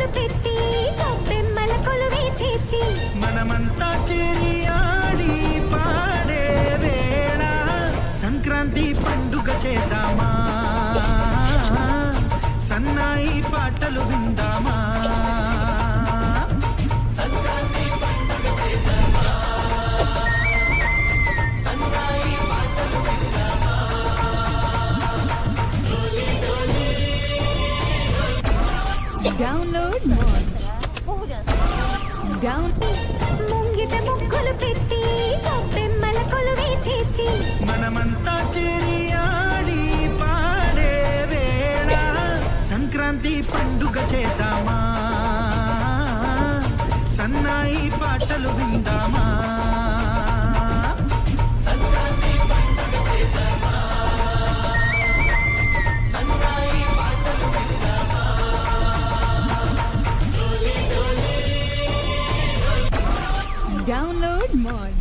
ముగ్గులు పెట్టి గొబ్బెమ్మల కొలువే చేసి మనమంతా చేరి ఆడి పాడే వేళ సంక్రాంతి పండుగ చేద్దామా సన్నాయి పాటలు విందామా Download Moj. Down. ముంగిట ముగ్గులు పెట్టి గొబ్బెమ్మల కొలువే చేసి మనమంతా చేరి ఆడి పాడే వేళ సంక్రాంతి పండుగ చేద్దామా సన్నాయి పాటలు విందామా Download Moj.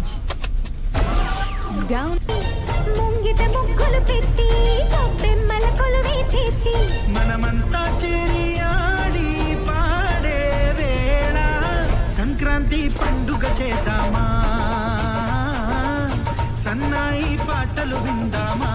Down. ముంగిట ముగ్గులు పెట్టి గొబ్బెమ్మల కొలువే చేసి మనమంతా చేరి ఆడి పాడే వేళ సంక్రాంతి పండుగ చేద్దామా సన్నాయి పాటలు విందామా